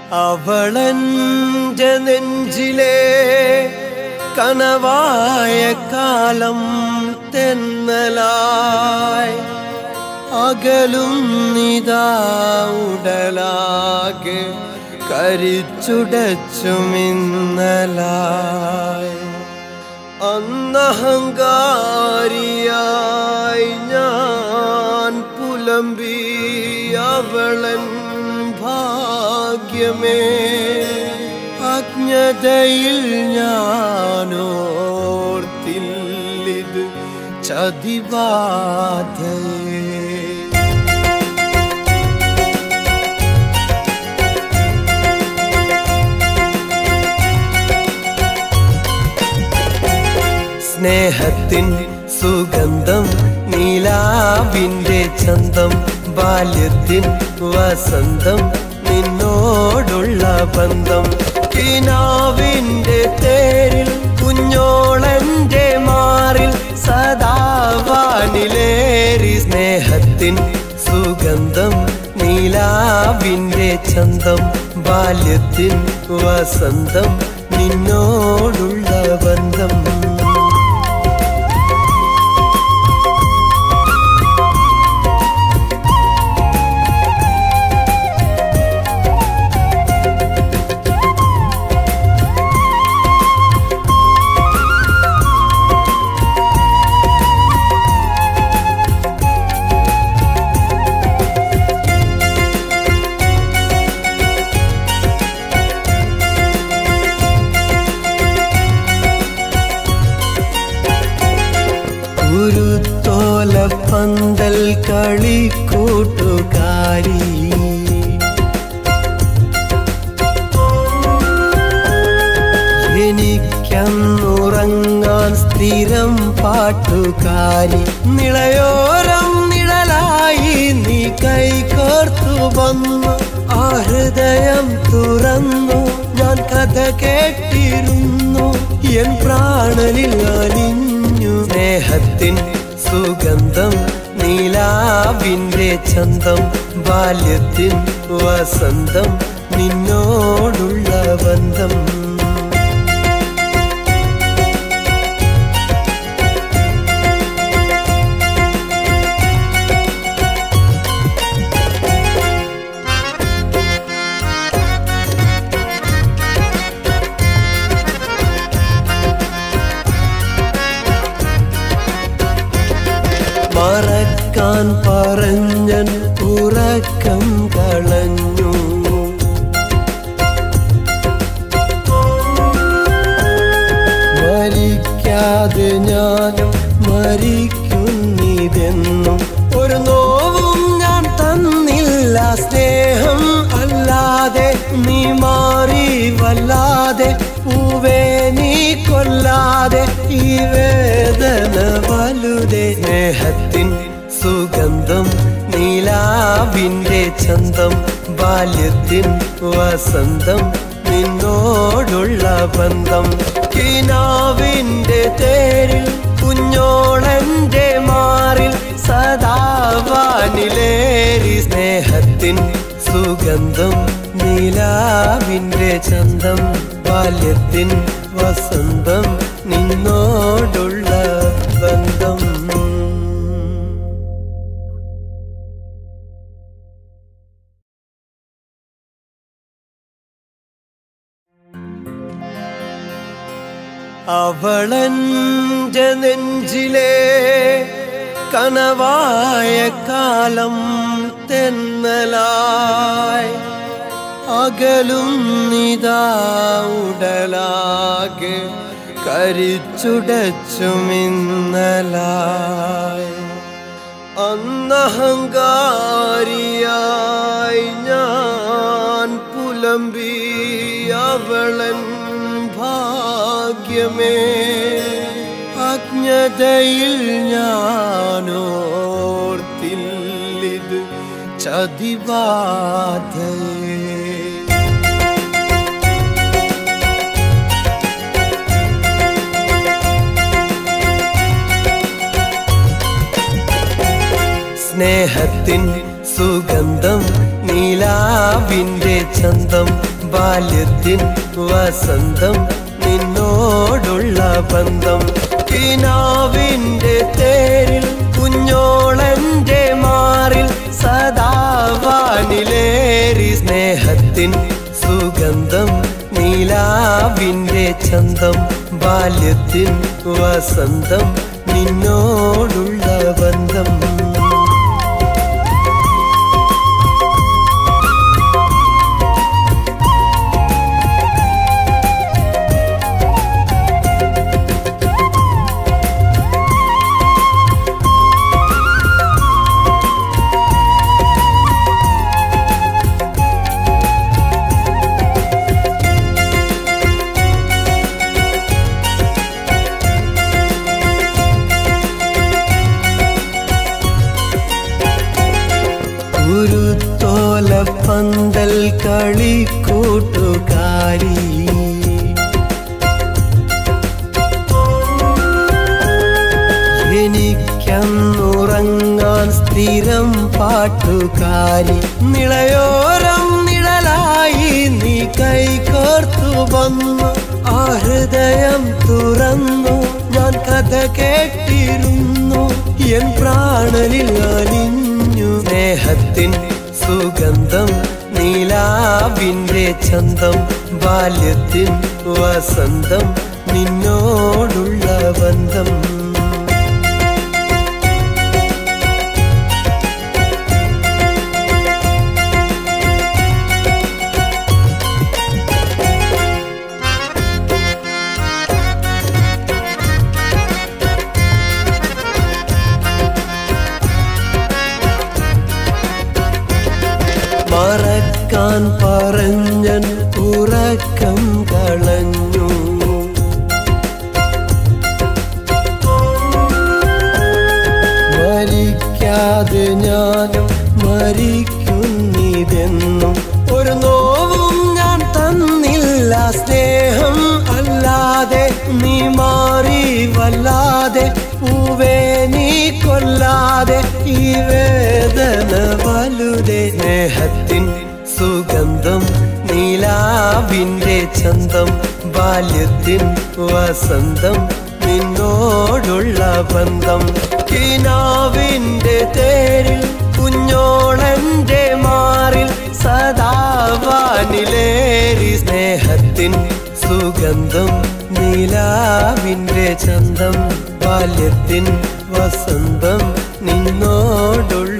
അവളൻ്റെ നെഞ്ചിലെ കനവായ കാലം തെന്നലായി അകലും നിതാ ഉടലാകെ കരിച്ചുടച്ചുമിന്നലായി അന്നഹങ്കാരിയായി ഞാൻ പുലമ്പി അവളൻ ഭാഗ്യമേ അജ്ഞതയിൽ ഞാനോർത്തില്ലിത് ചതിബാധയേ സ്നേഹത്തിൻ സുഗന്ധം നീലാവിൻ്റെ ചന്തം ബാല്യത്തിൻ വസന്തം നിന്നോടുള്ള ബന്ധം കിനാവിൻ്റെ തേരിൽ കുഞ്ഞോളന്റെ മാറിൽ സദാവാനിലേറി സ്നേഹത്തിൻ സുഗന്ധം നീലാവിൻ്റെ ചന്തം ബാല്യത്തിൻ വസന്തം നിന്നോടുള്ള ബന്ധം കുരുത്തോല പന്തൽ കളിക്കൂട്ടുകാരി എനിക്കന്നുറങ്ങാൻ സ്ഥിരം പാട്ടുകാരി നിളയോരം നിഴലായി നീ കൈകോർത്തു വന്നു ആ ഹൃദയം തുറന്നു ഞാൻ കഥ കേട്ടിരുന്നു എൻ പ്രാണനിൽ അലിഞ്ഞു സ്നേഹത്തിൻ സുഗന്ധം നീലാവിൻ്റെ ചന്തം ബാല്യത്തിൻ വസന്തം നിന്നോടുള്ള ബന്ധം മറക്കാൻ പറഞ്ഞൻ ഉറക്കം കളഞ്ഞു മരിക്കാതെ ഞാനും മരിക്കുന്നിതെന്നും ഒരു നോവും ഞാൻ തന്നില്ല സ്നേഹം അല്ലാതെ നീ മാറി വല്ലാതെ പൂവേ നീ കൊല്ലാതെ ഈ വേദന വലുതേ സ്നേഹത്തിൻ സുഗന്ധം നീലാവിൻ്റെ ചന്തം ബാല്യത്തിൻ വസന്തം നിന്നോടുള്ള ബന്ധം കിനാവിൻ്റെ തേരിൽ കുഞ്ഞോളന്റെ മാറിൽ സദാവാനിലേറി സ്നേഹത്തിൻ സുഗന്ധം നീലാവിൻ്റെ ചന്തം ബാല്യത്തിൻ വസന്തം നിന്നോടുള്ള ബന്ധം അവളൻ്റെ നെഞ്ചിലെ കനവായ കാലം തെന്നലായി അകലും നിതാ ഉടലാകെ കരിച്ചുടച്ചുമിന്നലായി അന്നഹങ്കാരിയായി ഞാൻ പുലമ്പി അവളൻ ഭാഗ്യമേ അജ്ഞതയിൽ ഞാനോർത്തില്ലിത് ചതിബാധയേ സ്നേഹത്തിൻ സുഗന്ധം നീലാവിൻ്റെ ചന്തം ബാല്യത്തിൻ വസന്തം നിന്നോടുള്ള ബന്ധം കിനാവിന്റെ തേരിൽ കുഞ്ഞോളന്റെ മാറിൽ സദാവാനിലേറി സ്നേഹത്തിൻ സുഗന്ധം നീലാവിന്റെ ചന്തം ബാല്യത്തിൻ വസന്തം നിന്നോടുള്ള ബന്ധം ഉരുത്തോല പന്തൽ കളിക്കൂട്ടുകാരി എനിക്കന്നുറങ്ങാൻ സ്ഥിരം പാട്ടുകാരി നിളയോരം നിഴലായി നീ കൈകോർത്തു വന്നു ആ ഹൃദയം തുറന്നു ഞാൻ കഥ കേട്ടിരുന്നു എൻ പ്രാണനിൽ അലിഞ്ഞു സ്നേഹത്തിൻ സുഗന്ധം നീലാവിന്റെ ചന്തം ബാല്യത്തിൻ വസന്തം നിന്നോടുള്ള ബന്ധം മറക്കാൻ പറഞ്ഞൻ ഉറക്കം കളഞ്ഞു മരിക്കാതെ ഞാനും മരിക്കുന്നിതെന്നും ഒരു നോവും ഞാൻ തന്നില്ല സ്നേഹം അല്ലാതെ നീ മാറി വല്ലാതെ പൂവേ നീ കൊല്ലാതെ ഈ വേദന വലുതേ സ്നേഹത്തിൻ സുഗന്ധം നീലാവിന്റെ ചന്തം ബാല്യത്തിൻ വസന്തം നിന്നോടുള്ള ബന്ധം കിനാവിന്റെ തേരിൽ കുഞ്ഞോളന്റെ മാറിൽ സദാവാനിലേറി സ്നേഹത്തിൻ സുഗന്ധം നീലാവിന്റെ ചന്തം ബാല്യത്തിൻ വസന്തം നിന്നോടുള്ള